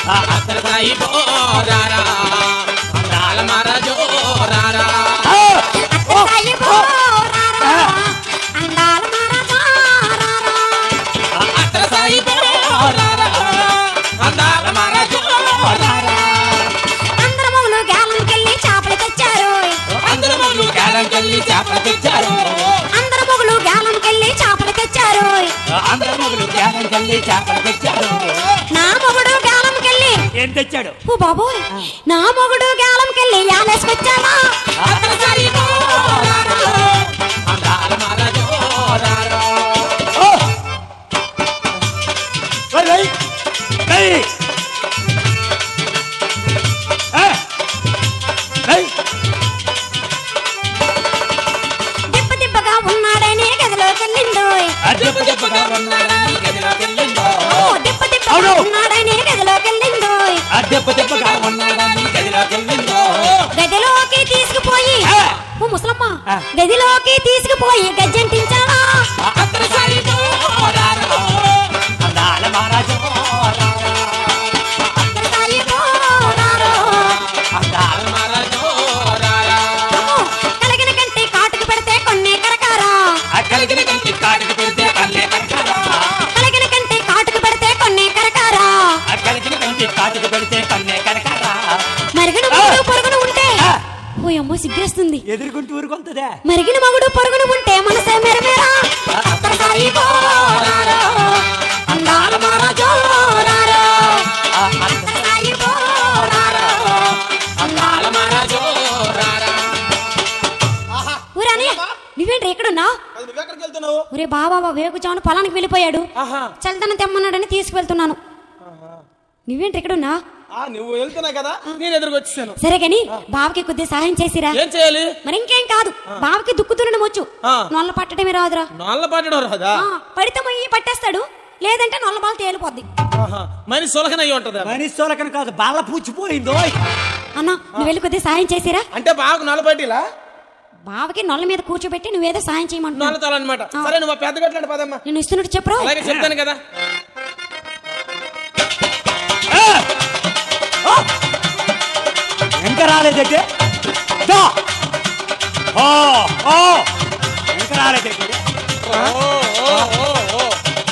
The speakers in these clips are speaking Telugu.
అత్తర సాయి పోరారా అందాల మహారాజు రారా అత్తసాయి పోరారా, అందాల మహారాజారారా. అత్తర సాయి పోరారా అందాల మహారాజు రారా అందరు మొగులు గ్యాలంకెళ్ళి చేపలు తెచ్చారు అందరూ మొగులు గాలంకెళ్ళి చేపలు తెచ్చారు అందరు మొగులు గ్యాలంకెళ్ళి చేపలు తెచ్చారు అందరూ మొగులు గాలంకెళ్ళి చేపలు తెచ్చారు నా మొగుడు గ్యాలంకెళ్ళి ఏం తెచ్చాడు ఓ బాబోయ్ నా మొగుడు గ్యాలంకెళ్ళి యాలేసుకొచ్చావా అత్తర సాయి పోరారా అందాల మహారాజు రారా ఓ! ఓయ్, ఓయ్! ఏయ్! ఏ! ఏయ్! దిబ్బ దిబ్బగా ఉన్నాడని గదిలోకెళ్ళిండు అద్దెపు దెబ్బగా ఉన్నాడని గదిలోకెళ్ళిందో ఓ దిబ్బ దిబ్బగా అవును. ఉన్నాడని గదిలోకెళ్ళిండు అద్దెపు దెబ్బగా ఉన్నాడని గదిలోకెళ్ళిందో గదిలోకి తీసుకుపోయి ఆ. ఓ ముసలమ్మ ఆ. గదిలోకి తీసుకుపోయి గజ్జంటించావా అత్తర సాయి పోరారా అందాల మహారాజు సాయి పోరారో. అందాల మహారాజు రారా అమ్మో, కలిగిన కంటి కాటుకు పెడితే కొన్ని కరకారా ఆ కలిగిన కంటి కాటికి పెడితే కళ్ళే కరకరా కలిగిన కంటి కాటుకు పెడితే కొన్ని కరకారా ఆ కలిగిన కంటి కాటుకు పెడితే కన్నే కనకరా మరిగిన మగుడు పొరుగును ఉంటే ఆ. ఓ అమ్మో సిగ్గేస్తుంది ఎదుర్కొంటూ ఊరుకొంతదే మరిగిన మగుడు పొరుగును ఉంటే మనసే మెరమేరా అత్తర సాయి పోరారా అందాల మహారాజు రారా సాయి పోరారో. అందాల మహారాజు రారా ఊరే అన్నయ్య నువ్వేంటి ఎక్కడున్నా అది నువ్వెక్కడికి వెళ్తున్నావు ఒరే బాబా వేగుచాను పొలానికి వెళ్ళిపోయాడు ఆహా చల్దన తెమ్మన్నాడని తీసుకువెళ్తున్నాను నువ్వేంటి ఎక్కడున్నా ఆ నువ్వు వెళ్తున్నా కదా నేను ఎదురుకు వచ్చేసాను సరే గాని బావకి కొద్దిగా సహాయం చేసిరా ఏం చేయాలి మరి ఇంకేం కాదు బావకి దుక్కు తున్నడం వచ్చు ఆ. నొల్ల పట్టడమే రాదురా నాళ్ళ పట్టడం రాదా ఆ, పడితే మొయ్యి పట్టేస్తాడు లేదంటే నొల్ల బాల్ తేలిపోద్ది ఆహా. మనిషి సులకన అయ్యి ఉంటది మనిషి తోలకన కాదు బాల పూచిపోయిందో అన్న నువ్వు వెళ్ళి కొద్దిగా సాయం చేసిరా అంటే బాగా నల్ల పట్టిలా బావకి నొల్ల మీద కూర్చోబెట్టి నువ్వేదో సాయం చేయమంటున్నావు నల్లతాలు అనమాట సరే నువ్వు ఆ పెద్ద గట్లాంటి పదమ్మా నేను ఇస్తున్నట్టు చెప్పరు అలాగే చెప్తాను కదా ఇంకా రాలేదంటే దా! ఓ ఓ ఇంకా రాలేదంటే ఓ, ఓ, ఓ, ఓ.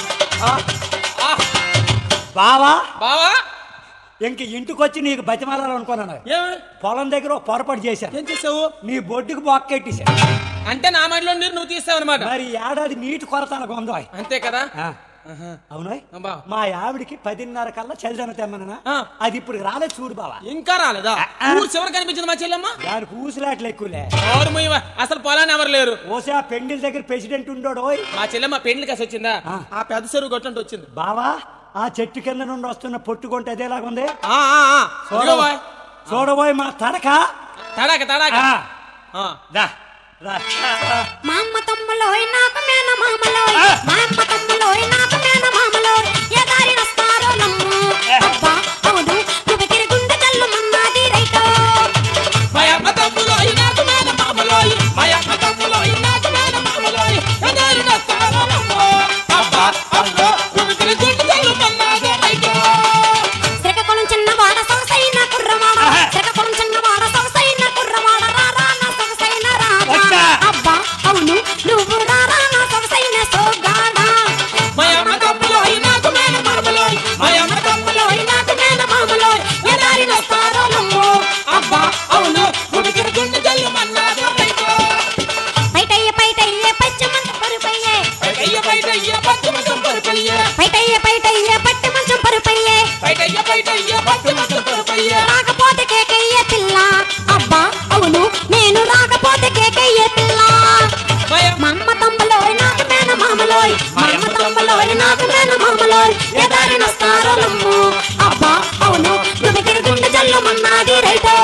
బావా బావా ఇంక ఇంటికొచ్చి నీకు బతిమాలాలి అనుకున్నాను ఏమి పొలం దగ్గర ఓ పొరపాటు చేశాను ఏం చేసావు నీ బొడ్డుకు బొక్కెట్టేశాను అంటే నా మైండ్లో నీరు నువ్వు తీసావు అనమాట మరి ఈ ఏడాది నీటి కొరత అలాగ ఉందో అంతే కదా అవును అబ్బా. మా ఆవిడికి పదిన్నర కల్లా చలిదన తెమ్మన్నా ఆ. అది ఇప్పుడు రాలేదు చూడు బావా ఇంకా రాలేదా ఆ. ఊరు చివరి కనిపించింది మా చెల్లెమ్మ దానికి ఊసులాట్లు ఎక్కువలే ఎవరు మొయ్యవా? అసలు పొలాన్ని ఎవరు లేరు ఓసే ఆ పెండిల దగ్గర ప్రెసిడెంట్ ఉండోడు ఓయ్ మా చెల్లెమ్మ పెండ్లి కాసి వచ్చిందా ఆ. ఆ పెద్ద చెరువు గట్లంటే వచ్చింది బావా ఆ చెట్టు కింద నుండి వస్తున్న పొట్టుకుంటే అదేలాగుంది ఆ, ఆ, ఆ. ఇదిగో బాయ్. చూడబోయ్ మా తడక తడాక తడాక ఆ, ఆ. దా, దా. మా అమ్మ తమ్ములోయ్ నాకు మేన మామలోయ్ ఆ. మా అమ్మ తమ్ములోయ్ నాకు మేన మామలోయ్ ఏ దారి వస్తారో నమ్ము అబ్బా అవును నువ్వు గుండె జల్లు మన్నాది రైటో మా అమ్మ తమ్ములోయ్ నాకు మేన మామలోయ్ మా అమ్మ తమ్ములోయ్ నాకు మేన మామలోయ్ ఎదారి నస్తారమ్మో అబ్బా అబ్బో ఉమికిరి గుండు తల్లు మన్నాదే రైటో శ్రీకాకుళం చిన్నవాడ సొగసైన కుర్రవాడ ఆహా. శ్రీకాకుళం చిన్నవాడ సొగసైన కుర్రవాడ రారా నా సొగసైన రారా వచ్చా. అబ్బా అవును నువ్వు రారా నా సొగసైన సోగాడా మా అమ్మ తమ్ములోయ్ నాకు మేన మామలోయ్ మా అమ్మ తమ్ములోయ్ నాకు మేన మామలోయ్ ఎదారి నస్తారమ్మో అబ్బా అవును ఉమికిరి గుండు తల్లు మన్నాదే రైటో పైటయ్య పైటయ్య పచ్చమంత పరుపయ్యే బయటయ్య బయటయ్య పట్టు మంచం పరుపయ్య పైటయ్య పైటయ్య పట్టి మంచం పరుపయ్యే బయటయ్య బయటయ్య పట్టు మంచం పరుపయ్య రాకపోతే కేకయ్య పిల్ల అబ్బా అవును నేను రాకపోతే కేకయ్య పిల్ల మా మా అమ్మ తమ్ములోయ్ నాకు మేన మామలోయ్ మా అమ్మ తమ్ములోయ్ నాకు మేన మామలోయ్ ఎదారి నస్తారో నమ్ము అబ్బా అవును నువ్వు గుండె జల్లు మన్నాది రైటో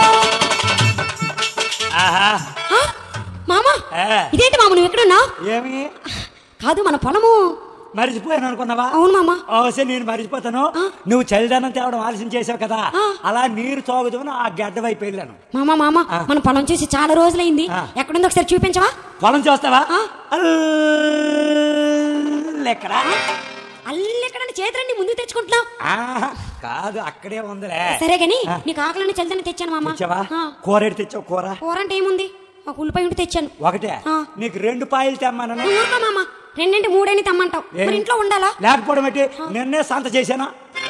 ఆహా ఆ, మామ ఏ, ఇదేంటి మామ నువ్వు ఎక్కడున్నావు ఏమి కాదు మన పొలము మరిచిపోయాను అనుకున్నావా అవును మామ ఓసే నేను మరిచిపోతాను ఆ. నువ్వు చలిదనం తేవడం ఆలస్యం చేసావు కదా ఆ. అలా నీరు తోగుదామని ఆ గడ్డ వైపు వెళ్ళాను మామ మామ ఆ. మన పొలం చూసి చాలా రోజులైంది ఆ. ఎక్కడుందో ఒకసారి చూపించవా పొలం చూస్తావా ఆ. అల్లెక్కడ అల్లెక్కడని చేతులన్నీ ముందు తెచ్చుకుంటున్నావు ఆహా. కాదు అక్కడే ఉందిలే సరే గాని ఆ. నీకు ఆకలిని చల్దని తెచ్చాను మామ తెచ్చావా ఆ. కూర ఎటు తెచ్చావు కూర కూర అంటే ఏముంది ఒక ఉల్లిపాయ ఉంటే తెచ్చాను ఒకటే ఆ. నీకు రెండు పాయలు తెమ్మనను నువ్వు ఊరుకో మామ రెండింటి మూడేని తెమ్మంటావు మరి ఇంట్లో ఉండాలా లేకపోవడం ఏంటి నిన్నే సంత చేశానా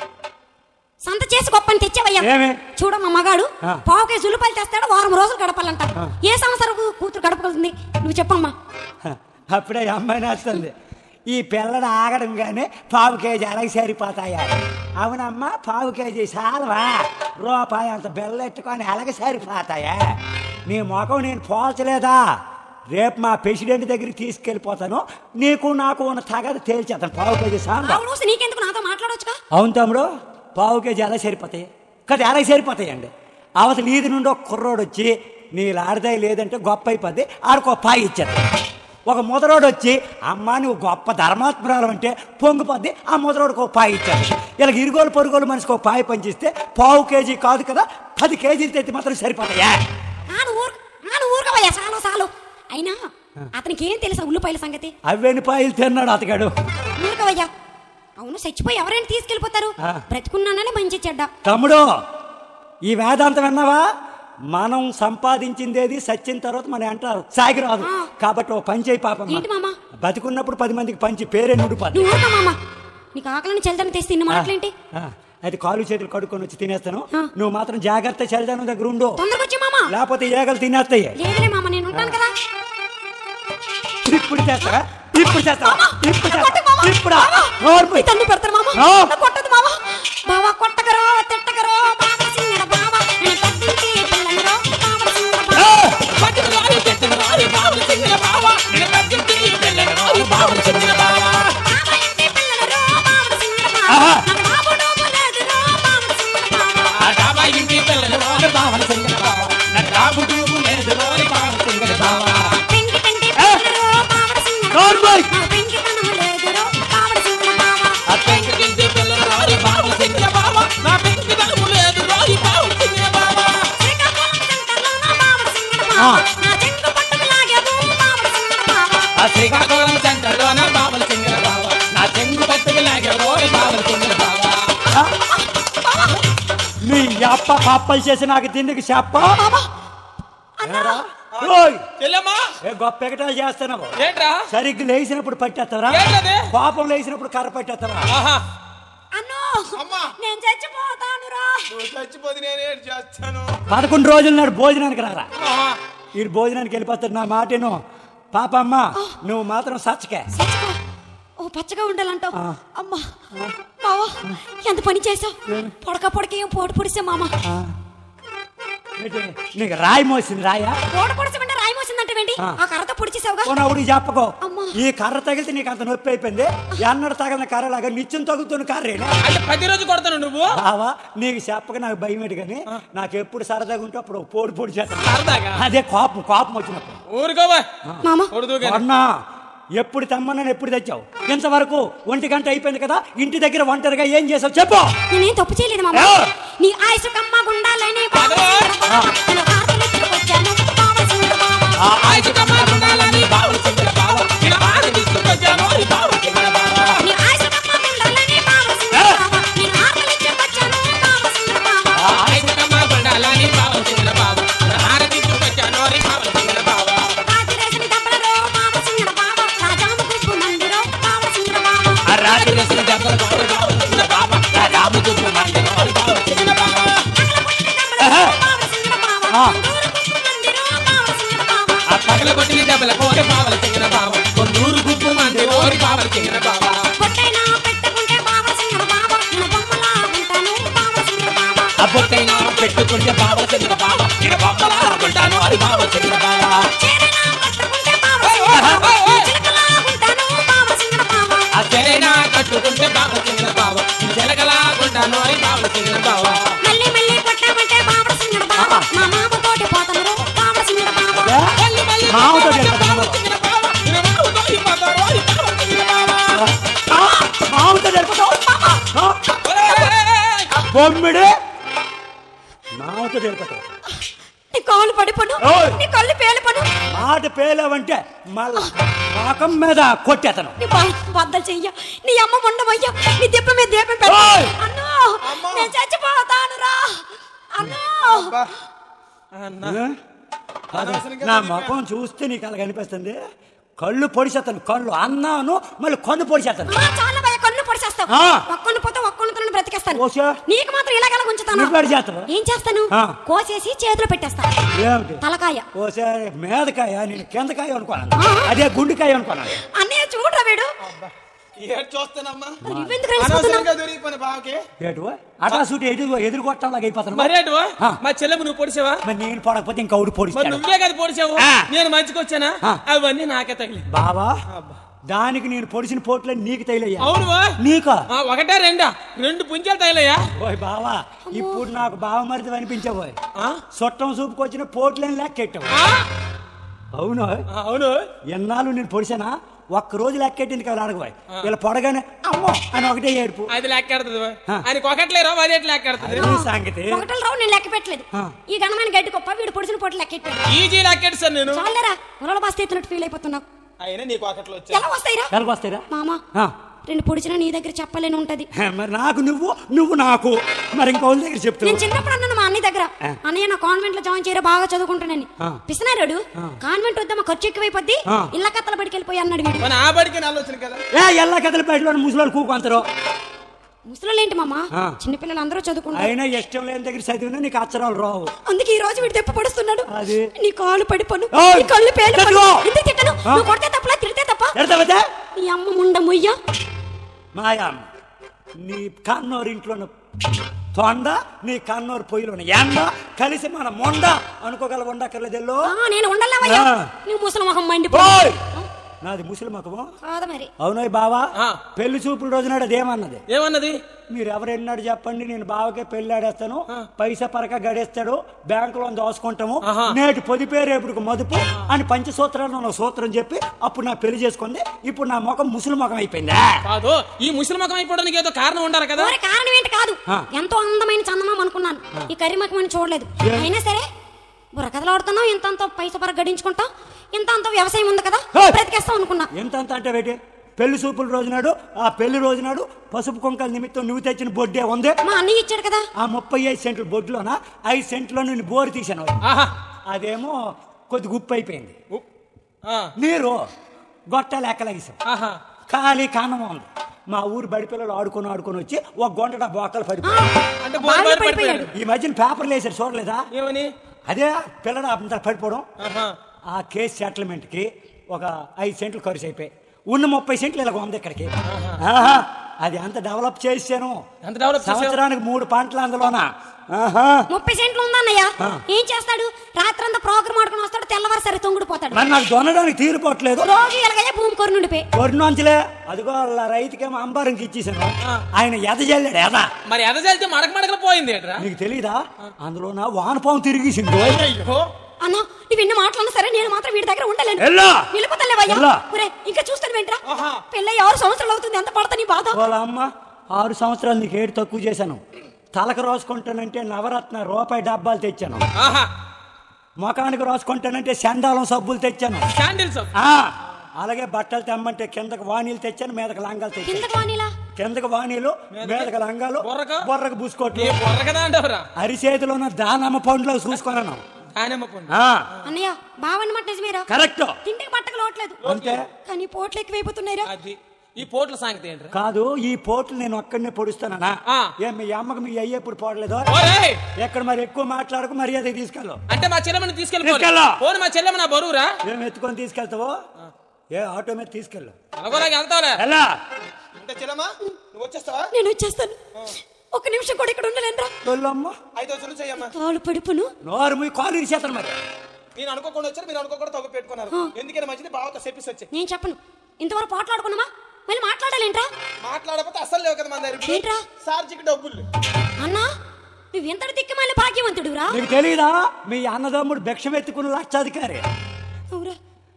సంత చేసి గొప్పని తెచ్చావయ్యా ఏమి? చూడ మా మగాడు ఆ. పావు కేజీ ఉల్లిపాయలు తెస్తాడు వారం రోజులు గడపాలంట ఏ సంవత్సరం కూతురు గడపగలుగుతుంది నువ్వు చెప్పమ్మా హ, అప్పుడే ఈ అమ్మాయి నచ్చుతుంది ఈ పిల్లడు ఆగడం కానీ పావు కేజీ అలాగే సరిపోతాయా అవునమ్మా పావు కేజీ సాలవా రూపాయి అంత బెల్లెట్టుకొని అలాగే సరిపోతాయా నీ ముఖం నేను పోల్చలేదా రేపు మా ప్రెసిడెంట్ దగ్గరికి తీసుకెళ్ళిపోతాను నీకు నాకు ఉన్న తగదు తేల్చేస్తాను పావు కేజీ సాంబా ఆవిడ వస్తే నీకెందుకు నాతో మాట్లాడొచ్చుగా అవును తమ్ముడు పావు కేజీ ఎలా సరిపోతాయి కదా ఎలా సరిపోతాయండి అవతల ఈది నుండి ఒక కుర్రోడు వచ్చి నీళ్ళు ఆడదాయి లేదంటే గొప్ప అయిపోద్ది ఆడికి ఒక పాయి ఇచ్చారు ఒక ముదరోడు వచ్చి అమ్మా నువ్వు గొప్ప ధర్మాత్మరాలు అంటే పొంగిపోద్ది ఆ ముదరోడికి ఒక పాయి ఇచ్చారు ఇలా ఇరుగోలు పొరుగోలు మనిషికి ఒక పాయి పంచిస్తే పావు కేజీ కాదు కదా పది కేజీలు తెచ్చి మాత్రం సరిపోతాయా నాను ఊరు నాను ఊరుకోవయ్యా చాలు చాలు అయినా అతనికి ఏం తెలుసా ఉల్లిపాయల సంగతి అవెన్ని పాయలు తిన్నాడు అతగాడు ఊరుకోవయ్యా అవును చచ్చిపోయి ఎవరైనా తీసుకెళ్ళిపోతారు ఆ. బ్రతుకున్నానని మంచి చెడ్డ తమ్ముడు ఈ వేదాంతం విన్నావా మనం సంపాదించిందేది సచ్చిన తర్వాత మనం అంటారు సాగి రాదు ఆ. కాబట్టి ఓ పని చేయి పాపం ఏంటి మామ? బతికున్నప్పుడు పది మందికి పంచి పేరే నుడిపోద్ది నువ్వు ఊరుకో మామ నీకు ఆకలిని చెల్దని తెస్తే ఇన్ని మాటలేంటి ఆ, అయితే కాలు చేతులు కడుక్కొని వచ్చి తినేస్తాను ఆ. నువ్వు మాత్రం జాగ్రత్త చలిదానం దగ్గర ఉండు తొందరగా వచ్చి మామ లేకపోతే ఏగలు తినేస్తాయి లేదులే మామ నేను ఉంటాను కదా ఇప్పుడు చేస్తావా ఇప్పుడు చేస్తావా ఇప్పుడు కొట్టు చేస్తావా మామ. ఇప్పుడా మామ. నోరు ఈ మూయి. తన్ను పెడతారు మామ ఆ. నా కొట్టదు మామ బావా కొట్టకరో తిట్టకరో బావ సింగడ బావ నేను తగ్గించి పిల్లనరో బావ సింగడ బావ ఆ! పట్టిన రాయి పెట్టిన రాయి బావులు సింగిన బావ నేను తగ్గించి పిల్లల రాయి బావులు సింగిన బావ బావ ఇంటి పిల్లనరో బావ సింగడ బావ ఆహా. నాకు బాబు డోబు లేదురో బావ సింగడ బావ ఆ డాబా ఇంటి పిల్లల రాయి బావులు సింగిన బావ నా డాబు డూబు లేదు రాయి బావులు సింగిన బావ పెంకి పెంకి పిల్లనరో బావ సింగడ నోరు బావ మూయి. నా పెంకి తనము లేదురో బావ సింగడ బావ ఆ పెంకి ఇంటి పిల్లల రాయి బావులు సింగిన బావ నా పెంకి దమ్ము లేదు రాయి బావులు సింగిన బావ శ్రీకాకుళం సెంటర్లో నా బావ సింగడ బావ ఆ. నా చెంగు పట్టుకు లాగేవు బావ సింగడ బావ ఆ శ్రీకాకుళం సెంటర్లో నా బావులు సింగిన బావ నా చెంగు పట్టుకు లాగే రాయి బావులు సింగిన బావ మీ అప్ప పాపలు చేసి నాకు తిండికి చెప్ప అన్నా ఓయ్, చెల్లెమ్మా ఏ గొప్ప ఎగటాలు చేస్తున్నావు ఏంట్రా సరిగ్గా లేచినప్పుడు పట్టేస్తారా ఏంటది? కోపం లేచినప్పుడు కర్ర పట్టేస్తారా ఆహా అన్నో అమ్మా. నేను చచ్చిపోతానురా నువ్వు చచ్చిపోతే నేనేం చేస్తాను పదకొండు రోజుల నాడు భోజనానికి రారా ఆహా. ఈ భోజనానికి వెళ్ళిపోతాడు నా మాటను పాపమ్మ నువ్వు మాత్రం సచ్చకే చచ్చిపో ఓ పచ్చగా ఉండాలంటావు ఆ. అమ్మా మావా ఎంత పని చేసావు పొడక పొడక ఏం పోటు పొడిసా మామ ఆ. ఏంటి? నీకు రాయి మోసింది రాయా పోటు పొడిసమంటే రాయి మోసిందంటే ఏంటి ఆ. ఆ కర్రతో పొడిచేసావుగా పోనవుడు చెప్పకో అమ్మా. ఈ కర్ర తగిలితే నీకు అంత నొప్పి అయిపోయింది ఎన్నడ తగిలిన కర్రలాగా నిత్యం తగులుతున్న కర్రేనా అంటే ప్రతిరోజు కొడతాను నువ్వు బావా నీకు చెప్పక నాకు భయం ఏంటి కానీ నాకు ఎప్పుడు సరదాగా ఉంటే అప్పుడు పోడు పొడి చేస్తాను సరదాగా అదే కోపం కోపం వచ్చినప్పుడు ఊరుకోవా మామ కొడుదు అన్నా ఎప్పుడు తెమ్మన్నాను ఎప్పుడు తెచ్చావు ఇంతవరకు ఒంటి గంట అయిపోయింది కదా ఇంటి దగ్గర ఒంటరిగా ఏం చేసావు చెప్పు నేనేం తప్పు చేయలేదు మామ ఏ? నీ ఆయుసు కమ్మ గుండాలని బావ సింగడ బావ. నేను హారతులు ఇచ్చుకొచ్చాను, బావ సింగడ బావ. ఆ, ఆయుష్ కమ్మాలని బావులు సింగిన బావ నేను బాగా తీసుకొచ్చాను ఈ బావులు సింగిన బావ నీ ఆయుసు కమ్మ గుండాలని బావ సింగడ బావ. నేను హారతులు ఇచ్చుకొచ్చాను, బావ సింగడ బావ. ఆయుష్ కమ్మాలని బావులు సింగిన బావ నేను హార తీసుకొచ్చాను ఈ బావులు సింగిన బావ రాజరేసిన దెబ్బలలో బావ సింగడ బావ. రాజాము గుంపు మందిరో బావ సింగడ బావ. ఆ రాత్రి రాత్రి దెబ్బలు బావులు బావులు సింగిన బావ నా రాము చుట్టూ మందిరం ఈ బావులు సింగిన బావ ఆ. ఆ పగల కొట్టిన దెబ్బల కోరి బావల సింగిన బావ కొందూరు గుప్పు మంది ఓరి బావల సింగిన బావ ఆ బొట్టైనా పెట్టుకుంటే బావల సింగిన బావ నేను బొమ్మలా అనుకుంటాను అది బావల సింగిన బావ ఆ చెరైనా కట్టుకుంటే బావల సింగిన బావ జలగలా ఉంటాను అది బావల సింగిన బావ మళ్ళీ మళ్ళీ మామతో బావల చెప్పదు సింగిన బావ నేను మామతో ఇవ్వతాను అది బావల సింగిన బావ మామతో జరుపుతావు ఒరేయ్! బొమ్మిడి మామతో జరుపుతావు నీ కాలు పడిపోను ఓయ్. నీ కళ్ళు పేలిపోను మాట పేలేవంటే మళ్ళా మాకం మీద కొట్టేతను నీ బాయ్ బద్దలు చెయ్య నీ అమ్మ ఉండవయ్యా నీ దెబ్బ మీద దీపం ఓయ్. పెట్ట అన్నా అమ్మా. నేను చచ్చిపోతాను రా అన్నో అబ్బా. అన్న ఏ? కాదు, అనవసరంగా నా తిరిగా. ముఖం చూస్తే నీకు అలా కనిపిస్తుంది కళ్ళు పొడిచేస్తాను కళ్ళు అన్నాను మళ్ళీ కన్ను పొడిచేస్తాను ఆ, చాలా భయ కన్ను పొడిచేస్తావు ఆ. ఒక్కను పోతే ఒక్కను బ్రతికేస్తాను ఓసే. నీకు మాత్రం ఇలాగెలా ఉంచుతాను నువ్వు ఎక్కడ చేస్తావు? ఏం చేస్తాను ఆ. కోసేసి చేతిలో పెట్టేస్తాను ఏమిటి తలకాయ ఓసారి మేదకాయ నేను కిందకాయ అనుకున్నాను ఆ. అదే గుండెకాయ అనుకున్నాను అన్నయ్య చూడరా వీడు అబ్బా. ఏడు చూస్తానమ్మా నువ్వెందుకు రెచ్చిపోతున్నావు అనవసరంగా దొరికిపోయిన బావకి ఏటు అటా సూటి ఎదురు ఎదురు కొట్టంలాగా అయిపోతాను మరి అటు ఆ. మా చెల్లెమ్మ నువ్వు పొడిచావా మరి నేను పొడకపోతే ఇంకౌడు మరి పొడిస్తాడు నువ్వే కదా పొడిచావు ఆ. నేను మంచికి వచ్చానా ఆ. అవన్నీ నాకే తగిలి బావా అబ్బా. దానికి నేను పొడిచిన పోట్లే నీకు తగిలయ్యా అవును వా. నీకా ఆ, ఒకటే రెండా రెండు పుంజాలు తగిలయ్యా ఓయ్ బావా ఇప్పుడు నాకు బావ మరిది అనిపించబోయ్ ఆ? చుట్టం చూపుకి వచ్చిన పోట్లేని లెక్కెట్టావు ఆ? అవును ఆ, అవును ఎన్నాళ్ళు నేను పొడిచానా ఒక్క రోజు లెక్కెట్టింది కదా అడగబోయ్ ఇలా పొడగానే అమ్మో అని ఒకటే ఏడుపు అది లెక్కెడుతుంది ఆ. ఆయన కొకట్లేరా అది ఎట్లా లెక్కెడుతుంది అది సంగతి ఒకటలు రావు నేను లెక్క పెట్టలేదు ఆ. ఈ గణమైన గడ్డి గొప్ప వీడు పొడిచిన పోటీ లెక్కెట్టాడు ఈజీ లెక్కెడు సార్ నేను చాలేరా ఉరల బాస్ ఎత్తున్నట్టు ఫీల్ అయిపోతున్నావు అయినా నీ కొకట్లు వచ్చా ఎలా వస్తాయిరా ఎలాగ వస్తాయిరా మామా ఆ. రెండు పొడిచినా నీ దగ్గర చెప్పలేని ఉంటది హే, మరి నాకు నువ్వు నువ్వు నాకు మరి ఇంకోళ్ళ దగ్గర చెప్తావు నేను చిన్నప్పుడు అన్నాను మా అన్నయ్య దగ్గర ఆ. అన్నయ్య నా కాన్వెంట్ లో జాయిన్ చేయరా బాగా చదువుకుంటానని ఆ. పిసినారాడు కాన్వెంట్ వద్దామా ఖర్చు ఎక్కువైపోద్ది ఆ. ఇళ్ళ కత్తల బడికి వెళ్ళిపోయి అన్నాడు వీడు మన ఆ బడికి నెల వచ్చిన కదా ఏ ఎల్ల కథల బయటలో ముసలోళ్ళు కూకుంటారు ముసలు ఏంటి మామ ఆ. చిన్నపిల్లలు అందరూ చదువుకుంటారు అయినా ఇష్టం లేని దగ్గర చదివినా నీకు అచ్చరాలు రావు అందుకే ఈ రోజు వీడు దెప్ప పడుస్తున్నాడు అది. నీ కాలు పడిపోను ఓయ్! నీ కళ్ళు పేలు తట్టుకో! ఎందుకు తిట్టను ఆ. నువ్వు కొడితే తప్పలా తిడితే తప్ప ఎడతావతే నీ అమ్మ ముండ ముయ్య మాయామ్ నీ కన్నోరు ఇంట్లో తొండ నీ కన్నోరు పొయ్యిలోని ఎండ కలిసి మన మొండ అనుకోగల ఉండక్కర్లేదెల్లో ఆ, నేను ఉండలేవయ్యా ఆ. నీ ముసలి ముఖం మండిపో ఓయ్! నాది ముసలి మకము కాదు మరి అవునోయ్ బావా ఆ. పెళ్లి చూపుల రోజునాడు అదేమన్నది ఏమన్నది మీరు ఎవరెన్నాడు చెప్పండి నేను బావకే పెళ్లి ఆడేస్తాను పైసా పరక గడేస్తాడు బ్యాంకులో దోసుకుంటాము ఆహా. నేటి పొదిపే రేపుడికి మదుపు అని పంచసూత్రాలు ఒక సూత్రం చెప్పి అప్పుడు నా పెళ్లి చేసుకుంది ఇప్పుడు నా ముఖం ముసలి ముఖం అయిపోయిందా కాదు ఈ ముసలి ముఖం అయిపోవడానికి ఏదో కారణం ఉండాలి కదా మరి కారణం ఏంటి కాదు ఆ. ఎంతో అందమైన చందమామ అనుకున్నాను ఈ కరిమకమని చూడలేదు అయినా సరే బుర్రకథలు ఆడుతున్నావు ఇంత అంత పైస పర గడించుకుంటావు ఇంత అంత వ్యవసాయం ఉంది కదా హే! బ్రతికేస్తావు అనుకున్నా ఎంత అంత అంటే వేటి పెళ్లి చూపుల రోజునాడు ఆ పెళ్లి రోజునాడు పసుపు కుంకల నిమిత్తం నువ్వు తెచ్చిన బొడ్డే ఉంది మా అన్నయ్య ఇచ్చాడు కదా ఆ ముప్పై ఐదు సెంట్ల బొడ్లోన ఐదు సెంట్లో నేను బోరు తీసాను ఆహా అదేమో కొద్ది గుప్పు అయిపోయింది ఉప్. ఆ, నీరు గొట్టాలు ఎక్కలాగేసాం ఆహా ఖాళీ కారణం ఉంది మా ఊరు బడి పిల్లలు ఆడుకొని ఆడుకొని వచ్చి ఒక గొంట బొక్కలు ఆ, పడిపోయి అంటే బాగా బోరు బోరు పడిపోయాడు పడిపోయాడు. ఈ మధ్యన పేపర్లు వేసారు చూడలేదా ఏమని అదే పిల్లడు అంత పడిపోవడం ఆహా ఆ కేసు సెటిల్మెంట్కి ఒక ఐదు సెంట్లు ఖర్చు అయిపోయి ఉన్న ముప్పై సెంట్లు ఇలా ఉంది ఇక్కడికి ఆహా, అది అంత డెవలప్ చేశాను ఎంత డెవలప్ చేసావు సంవత్సరానికి మూడు పంటలు అందులోన ఆహా ముప్పై సెంట్లు ఉందన్నయ్య ఆ. ఏం చేస్తాడు రాత్రంతా ప్రోగ్రామ్ ఆడుకుని వస్తాడు తెల్లవారు సరే తొంగుడు పోతాడు మరి నాకు దొనడానికి తీరిపోవట్లేదు రోజు ఇలాగయ్యా భూమి కొరు నుండిపోయి కొరినొంచలే అదిగో వాళ్ళ రైతుకేమో అంబారంకి ఇచ్చేసాను ఆయన ఎదజల్లాడు ఎద మరి ఎదజల్తే మడక మడకలు పోయింది ఏట్రా నీకు తెలీదా అందులోన వానపాము తిరిగేసింది అయ్యో అన్న నువ్వు ఎన్ని మాటలన్నా సరే నేను మాత్రం వీడి దగ్గర ఉండలేను ఎల్లా నిలుపుతలేవయ్యా ఎల్లా. ఒరే ఇంకా చూస్తాను వెంట్రా ఆహా. పెళ్ళై ఆరు సంవత్సరాలు అవుతుంది ఎంత పడతా నీ బాధ వాళ్ళ అమ్మ ఆరు సంవత్సరాలు నీకు ఏడు తక్కువ చేశాను తలకు రాసుకుంటానంటే నవరత్న రూపాయి డబ్బాలు తెచ్చాను ఆహా ముఖానికి రాసుకుంటానంటే చండాలం సబ్బులు తెచ్చాను శాండిల్స్ ఆ, అలాగే బట్టలు తెమ్మంటే కిందకి వాణీలు తెచ్చాను మీదకి లంగాలు తెచ్చాను కిందకు వానిలా కిందకి వాణీలు మీదకి లంగాలు బొర్రకు? బొర్రకు బుసుకోట్లు ఏ బొర్ర కదా అంటావురా అరిచేతిలో ఉన్న దానమ్మ పండ్లు చూసుకున్నాను దానిమ్మ పండు ఆ, అన్నయ్య బావన్న మాట నిజమేరా కరెక్ట్ తిండికి బట్టకు లోట్లేదు అంతే కానీ పోట్లు ఎక్కువైపోతున్నాయిరా అది ఈ పోట్ల సాంగతి ఏంట్రా కాదు ఈ పోట్లు నేను ఒక్కడనే పొడుస్తానా ఆ. ఏం మీ అమ్మకి మీ అయ్యే ఎప్పుడు పోడలేదో ఓరేయ్ ఎక్కడ మరి ఎక్కువ మాట్లాడకు మర్యాద తీసుకెళ్ళు అంటే మా చెల్లెమని తీసుకెళ్ళి తీసుకెళ్ళు. పోను మా చెల్లెమ్మ నా బరువురా ఏం ఎత్తుకొని తీసుకెళ్తావో ఏ ఆటో మీద తీసుకెళ్ళు అలాగోలాగా వెళ్తావులే ఎలా అంటే చెల్లెమ్మా నువ్వు వచ్చేస్తావా నేను వచ్చేస్తాను ఒక్క నిమిషం కూడా ఇక్కడ ఉండలేనురా తొల్లమ్మ ఐదు వచ్చి చెయ్యమ్మా కాలు పడుపును నోరు మీ కాలు ఇరిచేస్తాను మరి నేను అనుకోకుండా వచ్చారు మీరు అనుకోకుండా తగ్గు పెట్టుకున్నారు ఎందుకని మంచిది బావతో చెప్పేసి వచ్చి నేను చెప్పను ఇంతవరకు పోట్లాడుకున్నామా మళ్ళీ మాట్లాడాలేంట్రా మాట్లాడకపోతే అసలు లేవు కదా మన దగ్గర ఏంట్రా సార్జికి డబ్బులు అన్నా నువ్వు ఎంతటి దిక్కుమాలి భాగ్యవంతుడురా నీకు తెలీదా మీ అన్నదమ్ముడు భిక్షం ఎత్తుకున్న లక్షాధికారి అవురా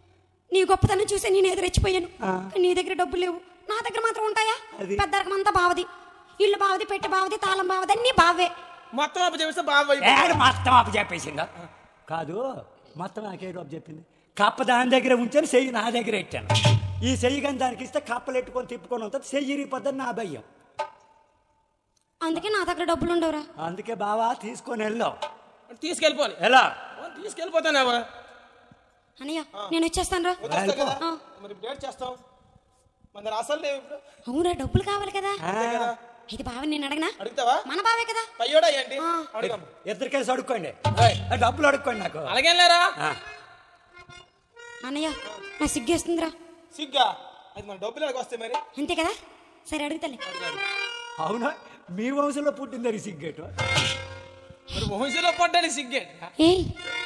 నీ గొప్పతనం చూసి నేను ఎదురెచ్చిపోయాను ఆ. నీ దగ్గర డబ్బులు లేవు నా దగ్గర మాత్రం ఉంటాయా అది. పెద్ద రకం అంతా బావది ఇల్లు బావది పెట్టి బావది తాళం బావది అన్ని బావే మొత్తం అప్పు చేస్తే బాగా ఏడు మొత్తం అప్పు చెప్పేసిందా కాదు మొత్తం నాకే డబ్బు చెప్పింది కప్ప దాని దగ్గర ఉంచాను చెయ్యి నా దగ్గర ఎట్టాను ఈ చెయ్యి కానీ దానికి ఇస్తే కప్పలు ఎట్టుకొని తిప్పుకొని ఉంటుంది చెయ్యి ఇరిగిపోద్దని నా భయం అందుకే నా దగ్గర డబ్బులు ఉండవురా అందుకే బావా తీసుకొని వెళ్ళావు తీసుకెళ్ళిపోవాలి ఎలా తీసుకెళ్ళిపోతానేవా అన్నయ్య నేను వచ్చేస్తాను రా వచ్చేస్తావు కదా ఆ. మరి డేట్ చేస్తాం మన దగ్గర అసలు లేవు ఇప్పుడు అవునా డబ్బులు కావాలి కదా ఆ, ఇది బావ నేను అడగనా అడుగుతావా మన బావే కదా పయ్యోడా ఏంటి ఆ. అడుగుదాం ఇద్దరికేసి అడుక్కోండి ఏయ్. ఆ, డబ్బులు అడుక్కోండి నాకు అలాగేం లేరా ఆ, అన్నయ్య నా సిగ్గేస్తుందిరా సిగ్గా అది మన డబ్బులు ఎలాగ వస్తాయి మరి అంతే కదా సరే అడుగుతాలే అవునా మీ వంశంలో పుట్టింది సిగ్గేటు మరి వంశీలో పడ్డానికి సిగ్గే ఏయ్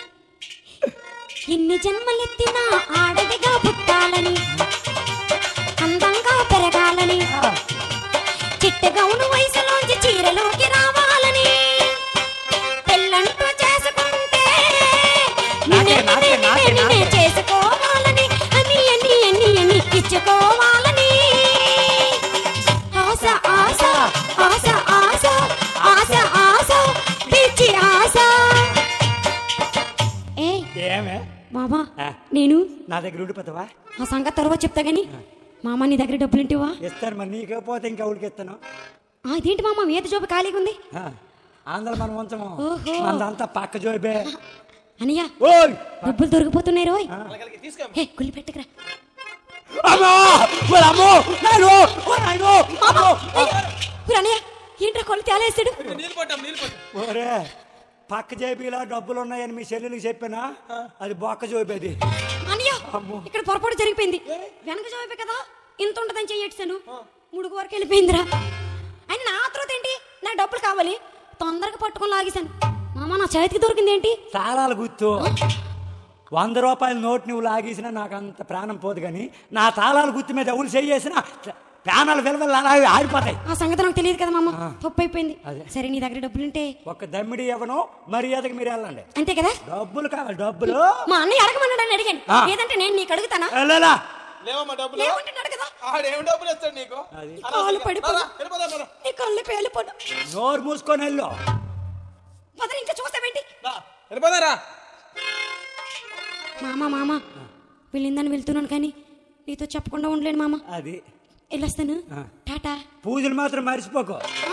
ఎన్ని జన్మలెత్తినా ఆడదిగా పుట్టాలని అందంగా పెరగాలని చిట్టగౌను వయసులోంచి చీరలోకి రావాలని పెళ్ళంటూ చేసుకుంటే నాకే, నాకే, నిన్నే, నాకే, నిన్నే నాకే. చేసుకోవాలని అని అని అని అని ఇచ్చుకోవాలని ఆశ ఆశ ఆశ ఆశ ఆశ ఆశ పిచ్చి ఆశ ఏ ఏమే మామా ఆ. నేను నా దగ్గర ఉండిపోతావా ఆ సంగతి తర్వాత చెప్తా గాని మామ నీ దగ్గర డబ్బులు ఇంటివా ఇస్తాను మరి నీకే పోతే ఇంకా ఊరికి ఇస్తాను ఇదేంటి మామ మీద జోబు ఖాళీగా ఉంది ఆ, ఆంధ్ర మన వంశము ఓహో. మనదంతా పక్క జోబే అనియా ఓయ్ డబ్బులు దొరికిపోతున్నాయి రోయ్ అలాగే తీసుకో హే కుళ్ళి పెట్టకురా అమ్మో ఓయ్ అమ్మో నాయనో ఓ నాయనో అమ్మో ఊరు అన్నయ్య ఏంట్రా కొలు తేలేసాడు నీళ్ళు పట్టాం నీళ్ళు పట్టాం ఓరే పక్క జేబీలో డబ్బులు ఉన్నాయని మీ చెల్లెలికి చెప్పానా అది బొక్క జోబి అది అన్నయ్య అమ్మో. ఇక్కడ పొరపాటు జరిగిపోయింది వెనక జోబే కదా ఇంత ఉంటుందని చెయ్యట్సాను ముడుగు వరకు వెళ్ళిపోయిందిరా అయినా నా తర్వాత ఏంటి నా డబ్బులు కావాలి తొందరగా పట్టుకొని లాగేశాను మామ నా చేతికి దొరికింది ఏంటి తాళాలు గుర్తు వంద రూపాయల నోట్ నువ్వు లాగేసినా నాకు అంత ప్రాణం పోదు కానీ నా తాళాలు గుర్తు మీద ఎవరు చేసినా ప్రాణాలు విలువలు అలాగే ఆడిపోతాయి ఆ సంగతి నాకు తెలియదు కదా మామ తప్పు అయిపోయింది అదే. సరే నీ దగ్గర డబ్బులు ఉంటే ఒక దమ్మిడి ఇవ్వను మర్యాదకి మీరు వెళ్ళండి అంతే కదా డబ్బులు కావాలి డబ్బులు మా అన్నయ్య అడగమన్నాడని అడిగాను ఆ. లేదంటే నేను నీకు అడుగుతానా వెళ్ళలా లేవమ్మా డబ్బులు లేవంటున్నాడు కదా ఆడేం డబ్బులు ఇస్తాడు నీకు అది. కాళ్ళు పడిపోయి వెళ్ళిపోదాం మనం నీ కళ్ళు పేలిపోను నోరు మూసుకొని వెళ్ళు పదరి ఇంకా చూస్తావేంటి వెళ్ళిపోతారా మామ మామ వెళ్ళిందని వెళ్తున్నాను కానీ నీతో చెప్పకుండా ఉండలేను మామ అది వెళ్ళొస్తాను ఆ. టాటా పూజలు మాత్రం మర్చిపోకు ఆ?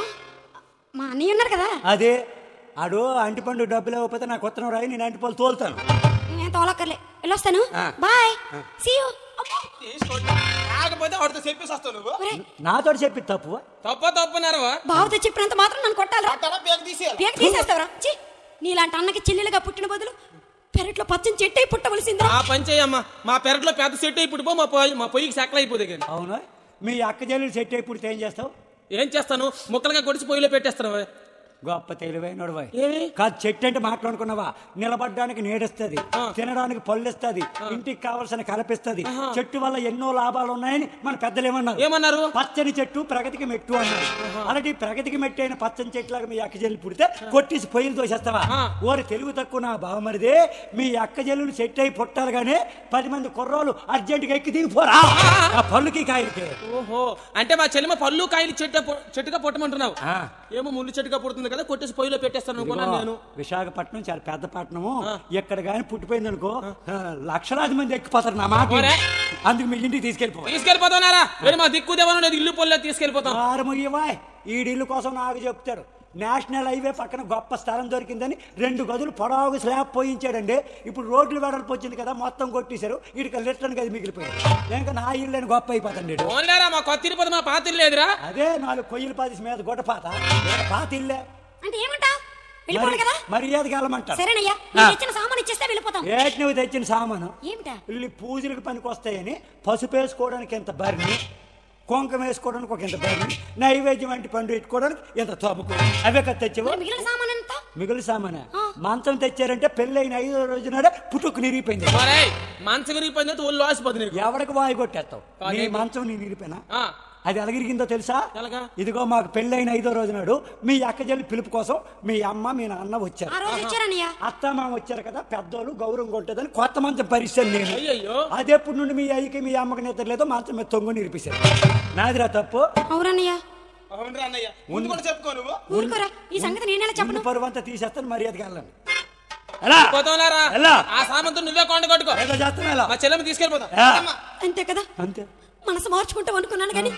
మా అన్నయ్య ఉన్నారు కదా అదే ఆడు అంటిపండు డబ్బులు ఇవ్వకపోతే నాకు కొత్తనం రాయి నేను అంటిపళ్ళు తోలుతాను నేను తోలక్కర్లే వెళ్ళొస్తాను ఆ. బాయ్ సీ యూ తీసుకోండి కాకపోతే వాడితో చెప్పేసి వస్తావు నువ్వు ఒరే నాతో చెప్పి తప్పు తప్ప తప్పున్నారవా బావతో చెప్పినంత మాత్రం నన్ను కొట్టాలరా అక్కడ బ్యాగ్ తీసేయాలి పేరు తీసేస్తావరా ఛీ నీలాంటి అన్నకి చెల్లెలుగా పుట్టిన బదులు పెరట్లో పచ్చని చెట్టు అయి పుట్టవలసిందిరా ఆ పని చేయమ్మా మా పెరట్లో పెద్ద సెట్ ఇప్పుడు పో మా పొయ్యి మా పొయ్యికి సెక్కలు అయిపోతే కానీ అవును మీ అక్క చెల్లెలు సెట్ అయిపోతే ఏం చేస్తావు ఏం చేస్తాను ముక్కలుగా కొడిచి పొయ్యిలో పెట్టేస్తాను గొప్ప తెలివైనడు ఏమి? కాదు చెట్టు అంటే మాట్లాడుకున్నావా నిలబడడానికి నీడిస్తుంది తినడానికి పళ్ళిస్తుంది ఇంటికి కావలసిన కలపిస్తుంది చెట్టు వల్ల ఎన్నో లాభాలు ఉన్నాయని మన పెద్దలు ఏమన్నారు ఏమన్నారు పచ్చని చెట్టు ప్రగతికి మెట్టు అన్నారు అలాంటి ప్రగతికి మెట్టు అయిన పచ్చని చెట్టులాగా మీ అక్క చెల్లి పుడితే కొట్టేసి పొయ్యిలు తోసేస్తావా ఆ. ఓరి తెలుగు తక్కువ నా బావమరిదే మీ అక్క చెల్లెలు సెట్ అయి పుట్టాలి కానీ పది మంది కుర్రోలు అర్జెంటుగా ఎక్కి దిగిపోరా ఆ పళ్ళుకి కాయలకి ఓహో అంటే మా చెల్లిమ పళ్ళు కాయలు చెట్టు పొ- చెట్టుగా పుట్టమంటున్నావు ఆ. ఏమో ముళ్ళు చెట్టుగా పుడుతుంది కదా కొట్టేసి పొయ్యిలో పెట్టేస్తాను అనుకున్నాను నేను విశాఖపట్నం చాలా పెద్ద పట్టణము ఎక్కడ గాని పుట్టిపోయింది అనుకో లక్షలాది మంది ఎక్కిపోతారు నా మాట ఒరే. అందుకు మీ ఇంటికి తీసుకెళ్ళిపోవాలి తీసుకెళ్ళిపోతున్నారా మరి మా దిక్కు దేవనం లేదు ఇల్లు పొల్లో తీసుకెళ్ళిపోతాం వారమయ్యవాయ్ ఈడిల్లు కోసం నాకు చెప్తాడు నేషనల్ హైవే పక్కన గొప్ప స్థలం దొరికిందని రెండు గదులు పొడవు స్లాబ్ పోయించాడండి ఇప్పుడు రోడ్లు వెడల్పు వచ్చింది కదా మొత్తం కొట్టేశారు ఇటుక లిటర్న్ గది మిగిలిపోయింది ఇంకా నా ఇల్లు అని గొప్ప అయిపోతాడు ఈడు. ఓన్లేరా మా కొత్త తిరుపతి మా పాత ఇల్లు లేదురా అదే నాలుగు కొయ్యల పాతి మీద గొడ్డ పాత ఈడ పాత ఇల్లే అంటే ఏమంటావ్ వెళ్ళిపోవాలి కదా మర్యాదకి వెళ్ళమంటారు సరేనయ్యా ఆ. నీకు ఇచ్చిన సామాన్ ఇచ్చేస్తే వెళ్ళిపోతాం ఏటి నువ్వు తెచ్చిన సామాను ఏమిటా ఇల్లు పూజలకు పనికి వస్తాయని పసుపు వేసుకోవడానికి ఎంత బరిని కుంకం వేసుకోవడానికి ఒక ఇంత బరిని నైవేద్యం వంటి పండు పెట్టుకోవడానికి ఎంత తోపుకు అవే కదా తెచ్చావు మరి మిగిలిన సామాన్ ఎంత మిగులు సామానే ఆ. మంచం తెచ్చారంటే పెళ్ళైన ఐదో రోజునాడే పుట్టుకు నిరిగిపోయింది మరే మంచం విరిగిపోయింది ఒళ్ళు ఆసిపోతుంది నీకు ఎవరికి వాయి కొట్టేస్తావు నీ కాదేంటి? మంచం నీ నిరిపోయినా ఆ, అది ఎలాగిరిగిందో తెలుసా ఎలాగా? ఇదిగో మాకు పెళ్ళైన ఐదో రోజు నాడు మీ అక్క చెల్లి పిలుపు కోసం మీ అమ్మ మీ నాన్న వచ్చారు ఆ రోజు ఇచ్చారన్నయ్య అత్త మామ వచ్చారు కదా పెద్దోళ్ళు గౌరవం కొట్టదని కొత్త మంచం పరిస్థితి నేను అయ్యయ్యో అదెప్పుడు నుండి మీ అయ్యకి మీ అమ్మకి నిద్ర లేదో మంచం మీద తొంగు నిరిపిస్తారు నాదిరా తప్పు అవురన్నయ్య అవునరా అన్నయ్య ముందు కూడా చెప్పుకో నువ్వు ఊరుకోరా ఈ సంగతి నేనెలా చెప్పను ముందు పరువు అంతా తీసేస్తాను మర్యాదకి వెళ్ళండి ఎలా పోతావులారా ఎలా? ఆ సామంతో నువ్వే కొండ కొట్టుకో ఏదో చేస్తాను ఎలా మా చెల్లెమ్మ తీసుకెళ్ళిపోతాం ఆ, అంతే కదా అంతే మనసు మార్చుకుంటాం అనుకున్నాను కానీ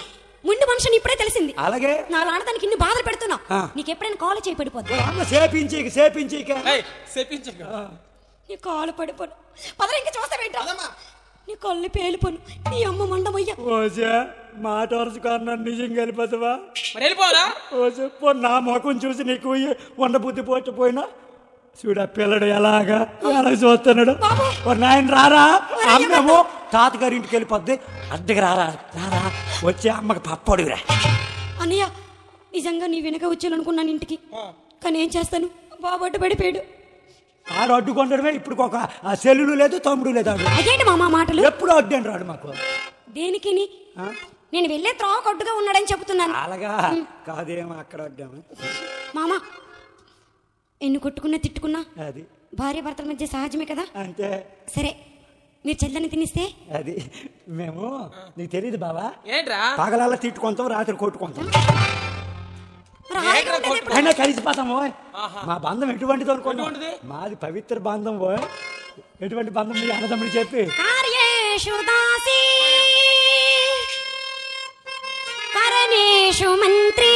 ముండి మనిషిని ఇప్పుడే తెలిసింది అలాగే నా ఆడదానికి ఇన్ని బాధలు పెడుతున్నావు ఆ. నీకు ఎప్పుడైనా కాలు చేయి పడిపోద్ది అమ్మ సేపించీకి సేపించీక ఏయ్, చెప్పించు నీ కాలు పడిపోను పదరా ఇంకా చూస్తావేంటో అదమ్మా. నీ కళ్ళు పేలిపోను నీ అమ్మ మండమయ్యా ఓసే మాట వరుసకన్నా నిజంగా వెళ్ళిపోతావా మరి వెళ్ళిపోవాలా ఓసే పో నా ముఖం చూసి నీకు వండ బుద్ధి పోకపోయినా చూడ పిల్లడు ఎలాగా ఎలా చూస్తున్నాడు బాబు. ఓ నాయన రారా ఒరేయ్, అమ్మేమో తాతగారి ఇంటికి వెళ్ళిపోద్ది అద్దెకి రారా రారా వచ్చి అమ్మకి పప్పడుగురా అన్నయ్య నిజంగా నీ వెనక వచ్చాననుకున్నాను ఇంటికి కానీ ఏం చేస్తాను బాబు అడ్డు పడిపోయాడు ఆడు అడ్డుకుండడమే ఇప్పుడు ఒక ఆ సెల్లులు లేదు తమ్ముడు లేదు ఆడు అదేంటి మామ మాటలు ఎప్పుడు అడ్డు రాడు మాకు దేనికి ఆ? నేను వెళ్ళే త్రోవ కొట్టుగా ఉన్నాడని చెబుతున్నాను అలాగా కాదేమో అక్కడ అడ్డాము మామ ఎన్ని కొట్టుకున్నా తిట్టుకున్నా అది భార్య భర్తల మధ్య సహజమే కదా అంతే సరే మీరు చెల్లని తినిస్తే అది మేము నీకు తెలియదు బావా ఏంట్రా పగలల్లా తిట్టుకుంటాం రాత్రి కొట్టుకుంటాం మరి హాయిగా ఉండేది ఎప్పుడు? అయినా కలిసిపోతాం ఓయ్ మా బంధం ఎటువంటిది అనుకున్నాం ఎటువంటిది? మాది పవిత్ర బంధం ఓయ్ ఎటువంటి బంధం మీ అన్నదమ్ముడు చెప్పి కార్యేషు దాసి కరణేషు మంత్రి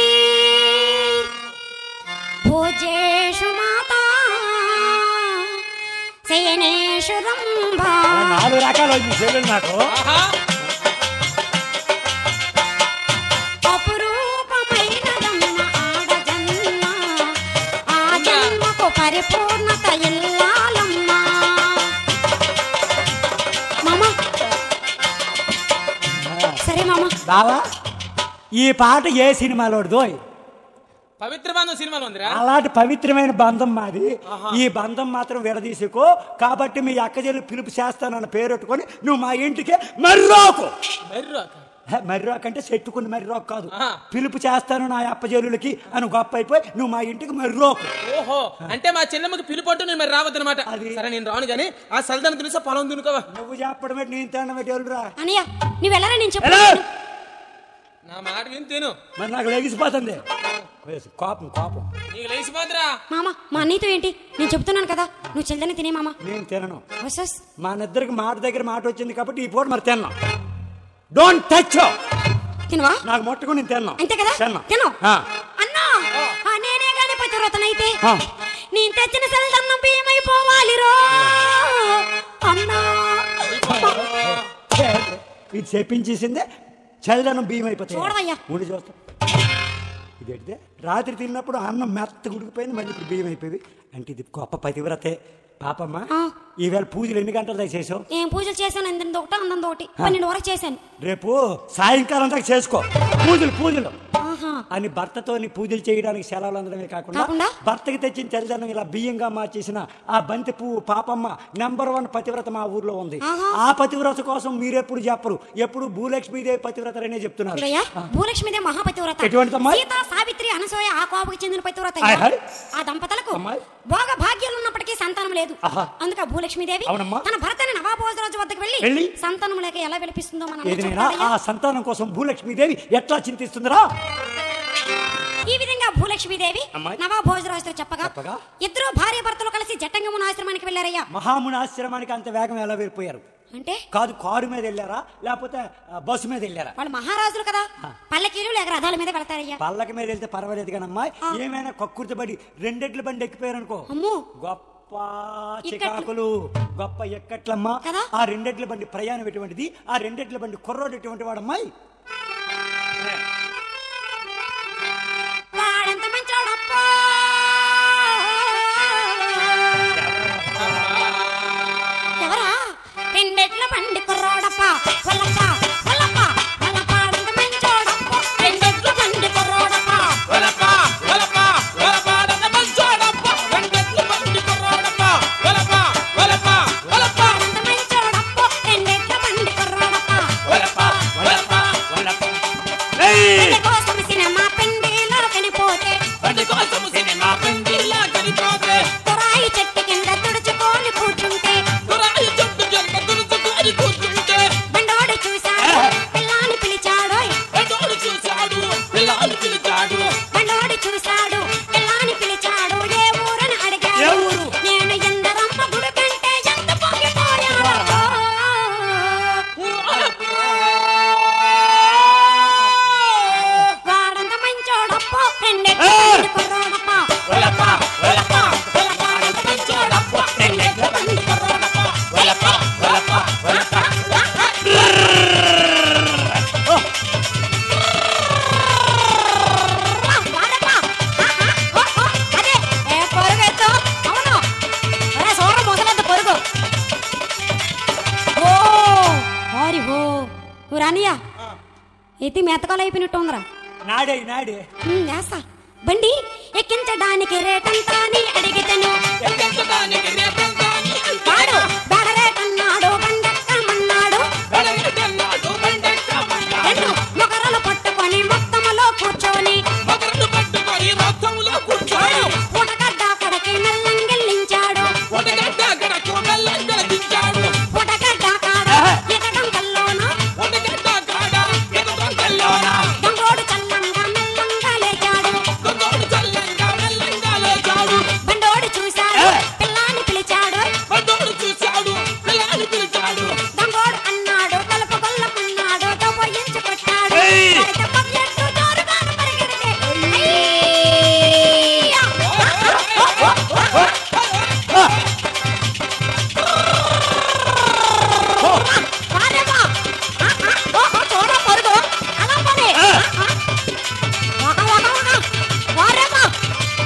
భోజేషు మాతా శయనేషు రంభా ఆ నాలుగు రకాలు మీ చెల్లెలు నాకు ఆహా అపురూపమైనదమ్మ ఆడజన్మ ఆ జన్మకు పరిపూర్ణత ఇల్లాలమ్మ మామ సరే మామ బావా ఈ పాట ఏ సినిమాలోదో పవిత్ర బంధం సినిమాలో ఉందిరా అలాంటి పవిత్రమైన బంధం మాది ఈ బంధం మాత్రం విడదీసుకో కాబట్టి మీ అక్క చెల్లి పిలుపు చేస్తానన్న పేరెట్టుకొని నువ్వు మా ఇంటికి మర్రోకు మర్రు హే, మర్రోకు అంటే చెట్టుకుని మర్రోకు కాదు ఆహా. పిలుపు చేస్తాను నా అప్పజల్లులకి అని గొప్ప అయిపోయి నువ్వు మా ఇంటికి మర్రోకు ఓహో అంటే మా చెల్లెమ్మకి పిలుపట్టు నేను మరి రావద్దనమాట అది- సరే నేను రాను కానీ ఆ సల్దాన్ని తెలిసే పొలం దునుకోవా నువ్వు చెప్పడమే నేను తినడమే తెలురా అనయ్య నువ్వు వెళ్ళరా నేను ఎలా? చెప్పాను నా మాట విని తిను మరి నాకు లెగిసిపోతుంది కోపం కోపం నీకు లేచిపోతురా మామ మా అన్నయ్యతో ఏంటి నేను చెప్తున్నాను కదా నువ్వు చెల్లని తినే మామ నేను తినను వసస్ మా నిద్దరికి మాట దగ్గర మాట వచ్చింది కాబట్టి ఈ పూట మరి తిన్నాం డోంట్ టచ్ తినవా నాకు మొట్టకు నేను తిన్నాం అంతే కదా తిన్నాం తిను ఆ. అన్నా ఆ, నేనే గాని పతివ్రతనైతే ఆ. నేను తెచ్చిన సెల్దన్నం బియ్యమైపోవాలి రో అన్నా ఏ, ఇది చెప్పించేసిందే చల్లదనం బియ్యం అయిపోతాయి చూడవయ్యా. ఉండి చూస్తా ఇది ఎడితే రాత్రి తిన్నప్పుడు అన్నం మెత్త ఉడికిపోయింది మళ్ళీ ఇప్పుడు బియ్యం అయిపోయి అంటే ఇది గొప్ప పతివ్రతే పాపమ్మ ఆ. ఈవేళ పూజలు ఎన్ని గంటలు దాకా చేసావు ఏం పూజలు చేశాను ఇంత ఒకటి అందంత ఒకటి పన్నెండు వరకు చేశాను రేపు సాయంకాలం దాకా చేసుకో పూజలు పూజలు ఆహా అని భర్తతో పూజలు చేయడానికి సెలవులు అందడమే కాకుండా కాకుండా? భర్తకి తెచ్చిన తెల్లదనం ఇలా బియ్యంగా మార్చేసిన ఆ బంతి పువ్వు పాపమ్మ నెంబర్ వన్ పతివ్రత మా ఊర్లో ఉంది ఆహా. ఆ పతివ్రత కోసం మీరెప్పుడు చెప్పరు ఎప్పుడు భూలక్ష్మీదేవి పతివ్రతనే చెప్తున్నారు చూడయ్యా భూలక్ష్మీదేవి మహాపతివ్రత ఎటువంటిదమ్మా? సీత సావిత్రి అనసూయ ఆ కోపకి చెందిన పతివ్రత హాయ్ హాయ్. ఆ దంపతులకు అమ్మాయి. భోగ భాగ్యాలు ఉన్నప్పటికీ సంతానం లేదు ఆహా. అందుకే భూలక్ష్మీదేవి అవునమ్మా. తన భర్తని నవాబోజరాజు వద్దకు వెళ్ళి వెళ్ళి? సంతానం లేక ఎలా విలపిస్తుందో మనం ఏదైనా ఆ సంతానం కోసం భూలక్ష్మీదేవి ఎట్లా చింతిస్తుందిరా ఈ విధంగా భూలక్ష్మీదేవి అమ్మాయి. నవాభోజరాజుతో చెప్పగా చెప్పగా? ఇద్దరు భార్య భర్తలు కలిసి జట్టంగమున ఆశ్రమానికి వెళ్ళారయ్యా మహాముని ఆశ్రమానికి అంత వేగం ఎలా వెళ్ళిపోయారు అంటే కాదు కారు మీద వెళ్ళారా లేకపోతే ఆ, బస్సు మీద వెళ్ళారా వాళ్ళు మహారాజులు కదా పల్లకీలు లేక రథాల మీద వెళ్తారయ్యా పల్లకి మీద వెళ్తే పర్వాలేదు కానమ్మా ఏమైనా కక్కుర్తి పడి రెండెడ్ల బండి ఎక్కిపోయారనుకో అమ్మో గొప్ప ఇక్కట్లు. చికాకులు గొప్ప ఎక్కట్లమ్మా కదా? ఆ రెండెడ్ల బండి ప్రయాణం ఎటువంటిది ఆ రెండెడ్ల బండి కుర్రోడు ఎటువంటి వాడమ్మాయి వాడంత మంచోడప్పా ఎవరా రెండెట్ల బండి కుర్రోడప్ప వల్లప్ప వల్లప్ప వల్లపాడంత మంచోడప్ప రెండెట్ల బండి కుర్రోడప్ప వలప వలప వలపాడన మంచోడప్ప రెండెట్లు బండి కుర్రోడప్ప వలప వలప వలప వాడంత మంచోడప్ప రెండెట్ల బండి కుర్రోడప్ప వలప వలప ఎత్తి మెతకాలు అయిపోయినట్టు ఉందిరా నాడే నాడే ఉమ్, వేస్తా బండి ఎక్కించడానికి రేటంతా అని అడిగితేను ఎక్కించడానికి రేపంతా నీ వాడు అంటాడు. బెడ రేటన్నాడు బండెక్కమన్నాడు బెడగెట్టన్నాడు, బండెక్కమన్నాడు. రెండు మొగరలు పట్టుకొని మొత్తములో కూర్చొని మగరుడు పట్టుకొని రథంలో కూర్చోడు. పుటగడ్డ అక్కడికి మెల్లంగిల్లించాడు ఒటగడ్డ గడకు మెల్లంగా దించాడు. పుటగడ్డ కాడ ఎగడం కల్లోన ఒటగడ్డ కాడ ఎగటం తెల్లోన. గంగోడు చల్లంగా మెల్లంగా లేచాడు దొంగోడు చల్లంగా మెల్లంగా లేచాడు. బండోడు చూశాడు పిల్లాని పిలిచాడు బండోడు చూశాడు, పిల్లాని పిలిచాడు. గంగోడు అన్నాడు తలుపు గొల్లమన్నాడు దొంగయించి కొట్టాడు ఏయ్! అయితే పదిహెట్టు జోరుగాను పరిగెడితే అయ్యా! వారేవా! ఆ, ఆ, ఓహో, చూడ పరుగు. అలా పని. ఆ, ఆ. వగ, వగ, వగ. వారేవా!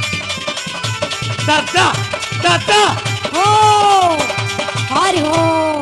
దత్త దత్త ఓ! హరి ఓ